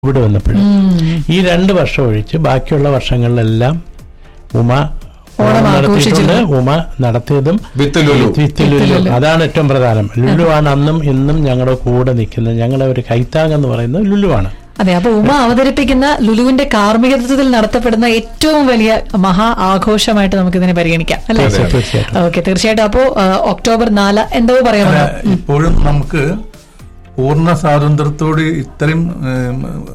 Covid വന്നപ്പോഴും ഈ രണ്ട് വർഷം ഒഴിച്ച് ബാക്കിയുള്ള വർഷങ്ങളിലെല്ലാം ഉമ ഓണം നടത്തിയിട്ടുണ്ട് ആഘോഷിച്ചിരുന്നു. ഉമ നടത്തിയതും വിത്ത് ലുലു. വിത്ത് ലുലു അതാണ് ഏറ്റവും പ്രധാനം ലുലു ആണ് അന്നും ഇന്നും ഞങ്ങളുടെ കൂടെ നിൽക്കുന്നത് ഞങ്ങളുടെ ഒരു കൈത്താങ് എന്ന് പറയുന്നത് ലുലു ആണ് അതെ അപ്പൊ ഉമ അവതരിപ്പിക്കുന്ന ലുലുവിന്റെ കാർമ്മികത്വത്തിൽ നടത്തപ്പെടുന്ന ഏറ്റവും വലിയ മഹാ ആഘോഷമായിട്ട് നമുക്ക് ഇതിനെ പരിഗണിക്കാം അല്ലേ തീർച്ചയായും, തീർച്ചയായിട്ടും. ഓക്കെ തീർച്ചയായിട്ടും അപ്പോ ആ, ഒക്ടോബർ നാല് എന്തോ അല്ല, പറയാമോ ഇപ്പോഴും നമുക്ക് പൂർണ്ണ സ്വാതന്ത്ര്യത്തോട് ഇത്രയും ഏം,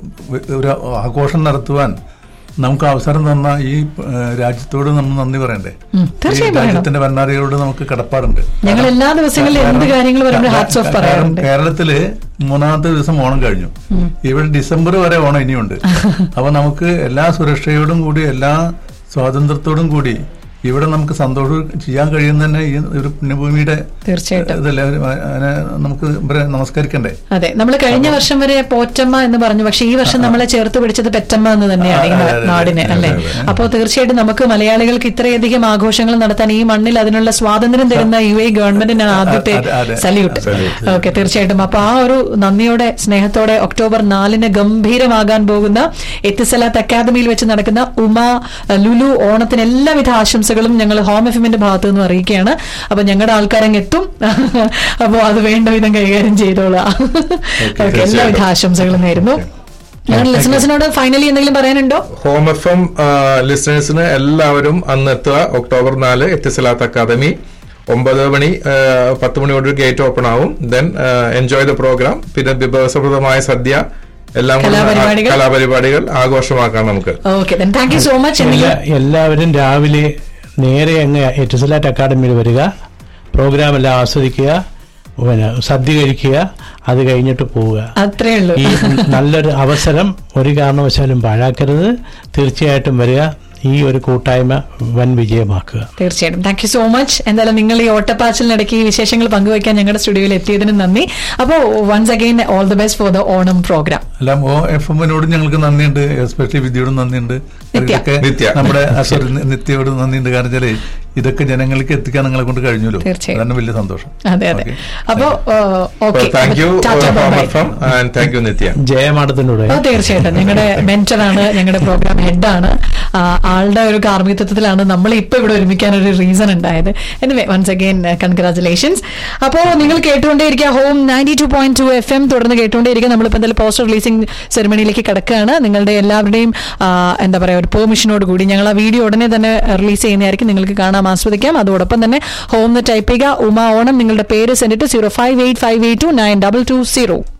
ഒരു ആഘോഷം നടത്തുവാൻ നമുക്ക് അവസരം തന്ന ഈ ഏഹ്, രാജ്യത്തോട് നമ്മൾ നന്ദി പറയണ്ടേ ഉം, ഈ തീർച്ചയായും പറയണം. രാജ്യത്തിന്റെ ഭരണാധികാരികളോട് നമുക്ക് കടപ്പാടുണ്ട് ഞങ്ങൾ എല്ലാ ദിവസങ്ങളിലും എന്ത് കാരണം- കാര്യങ്ങൾ പറയുമ്പോൾ ഹാറ്റ്സ് ഓഫ് കാരണം പറയാറുണ്ട് കേരളത്തില് മൂന്നാമത്തെ ദിവസം ഓണം കഴിഞ്ഞു ഇവിടെ ഡിസംബർ വരെ ഓണം ഇനിയുണ്ട് അപ്പൊ നമുക്ക് എല്ലാ സുരക്ഷയോടും കൂടി എല്ലാ സ്വാതന്ത്ര്യത്തോടും കൂടി ഇവിടെ നമുക്ക് സന്തോഷം ചെയ്യാൻ കഴിയുന്ന തന്നെ ഈ ഒരു പുണ്യഭൂമിയുടെ തീർച്ചയായിട്ടും ഇതല്ലേ ഒരു അതിനെ നമുക്ക് ഇവരെ നമസ്കരിക്കണ്ടേ അതെ നമ്മൾ കഴിഞ്ഞ വർഷം വരെ പോറ്റമ്മ എന്ന് പറഞ്ഞു പക്ഷെ ഈ വർഷം നമ്മളെ ചേർത്ത് പിടിച്ചത് പെറ്റമ്മ എന്ന് തന്നെയാണ് ഈ അതെ, അതെ, നാടിന് അതെ, അല്ലെ അതെ, അതെ. അപ്പോൾ തീർച്ചയായിട്ടും നമുക്ക് മലയാളികൾക്ക് ഇത്രയധികം ആഘോഷങ്ങൾ നടത്താൻ ഈ മണ്ണിൽ അതിനുള്ള സ്വാതന്ത്ര്യം തരുന്ന യു എ ഗവൺമെന്റിനാണ് ആദ്യത്തെ അതെ, അതെ. Salute Salute. ഓക്കെ തീർച്ചയായിട്ടും അപ്പൊ ആ ഒരു നന്ദിയോടെ സ്നേഹത്തോടെ ഒക്ടോബർ നാലിന് ഗംഭീരമാകാൻ പോകുന്ന എത്തിസലാത്ത് അക്കാദമിയിൽ വെച്ച് നടക്കുന്ന ഉമ ലുലു ഓണത്തിന് എല്ലാവിധ ആശംസകളും ഞങ്ങൾ ഹോം എഫിമിന്റെ ഭാഗത്തു നിന്നും അറിയിക്കുകയാണ് അപ്പൊ ഞങ്ങളുടെ ആൾക്കാരങ്ങ് എത്തും അപ്പോൾ അത് വേണ്ട വിധം കൈകാര്യം ചെയ്തോളാം ഓക്കെ എല്ലാവിധ ആശംസകളും നേരുന്നു ഞങ്ങളുടെ ലിസണേഴ്സിനോട് ഫൈനലി എന്തെങ്കിലും പറയാനുണ്ടോ ഹോം എഫ് എം ലിസണേഴ്സിന് എല്ലാവരും അന്ന് എത്തുക ഒക്ടോബർ നാല് എത്തിസലാത്ത് അക്കാദമി ഒമ്പത് മണി ആ, പത്ത് മണിയോട് ഗേറ്റ് ഓപ്പൺ ആവും ദെൻ എൻജോയ് ദ പ്രോഗ്രാം പിന്നെ വിഭവസമൃദ്ധമായ സദ്യ എല്ലാം കൂടി കലാപരിപാടികൾ. കലാപരിപാടികൾ ആഘോഷമാക്കാം നമുക്ക് okay thank you so much എല്ലാ എല്ലാവരും രാവിലെ നേരെ അങ്ങ് എറ്റിസലാറ്റ് അക്കാഡമിയിൽ വരിക പ്രോഗ്രാം എല്ലാം ആസ്വദിക്കുക പിന്നെ സദ്യ കഴിക്കുക അത് കഴിഞ്ഞിട്ട് പോവുക അത്രേ ഉള്ളൂ ഈ നല്ലൊരു അവസരം ഒരു കാരണവശാലും പാഴാക്കരുത് തീർച്ചയായിട്ടും വരിക ഈ ഒരു കൂട്ടായ്മ വൻ വിജയമാക്കുക തീർച്ചയായിട്ടും താങ്ക് യു സോ മച്ച് എന്തായാലും നിങ്ങൾ ഈ ഓട്ടപ്പാച്ചിലിനിടയ്ക്ക് ഈ വിശേഷങ്ങൾ പങ്കുവയ്ക്കാൻ ഞങ്ങളുടെ സ്റ്റുഡിയോയിൽ എത്തിയതിന് നന്ദി അപ്പോൾ once again all the best for the Onam program എല്ലാം ഓ എഫ് എമ്മിനോടും ഞങ്ങൾക്ക് നന്ദിയുണ്ട് എസ്പെഷ്യലി വിദ്യയോടും നന്ദിയുണ്ട് നിത്യ. ഇതൊക്കെ നിത്യ. നമ്മുടെ ആ, sorry, നി- നിത്യയോട് നന്ദിയുണ്ട് കാരണം വെച്ചാല് ഇതൊക്കെ ജനങ്ങൾക്ക് എത്തിക്കാൻ നിങ്ങളെ കൊണ്ട് കഴിഞ്ഞല്ലോ തീർച്ചയായും. അതാണ് വലിയ സന്തോഷം അതെ അതെ Okay. അപ്പോ okay thank you home F M and thank you Nithya ജയമാടത്തിനൂടെ ഓ തീർച്ചയായിട്ടും ഞങ്ങളുടെ മെന്ററാണ് ഞങ്ങളുടെ പ്രോഗ്രാം ഹെഡാണ് ആളുടെ ഒരു കാർമ്മികത്വത്തിലാണ് നമ്മൾ ഇപ്പൊ ഇവിടെ ഒരുമിക്കാൻ ഒരു റീസൺ ഉണ്ടായത് എനിവേ വൺസ് അഗൈൻ കൺഗ്രാചുലേഷൻസ് അപ്പോൾ നിങ്ങൾ കേട്ടുകൊണ്ടേയിരിക്കുക home ninety two point two F M തുടർന്ന് കേട്ടുകൊണ്ടേയിരിക്കുക നമ്മളിപ്പോൾ എന്തായാലും പോസ്റ്റർ റിലീസിംഗ് സെറിമണിയിലേക്ക് കിടക്കുകയാണ് നിങ്ങളുടെ എല്ലാവരുടെയും ആ, എന്താ പറയുക ഒരു പെർമിഷനോട് കൂടി ഞങ്ങൾ ആ വീഡിയോ ഉടനെ തന്നെ റിലീസ് ചെയ്യുന്നതായിരിക്കും നിങ്ങൾക്ക് കാണാം ആസ്വദിക്കാം അതോടൊപ്പം തന്നെ ഹോം എന്ന് ടൈപ്പ് ചെയ്യുക ഉമ ഓണം നിങ്ങളുടെ പേര് സെൻഡിട്ട് zero five eight five eight two nine double two zero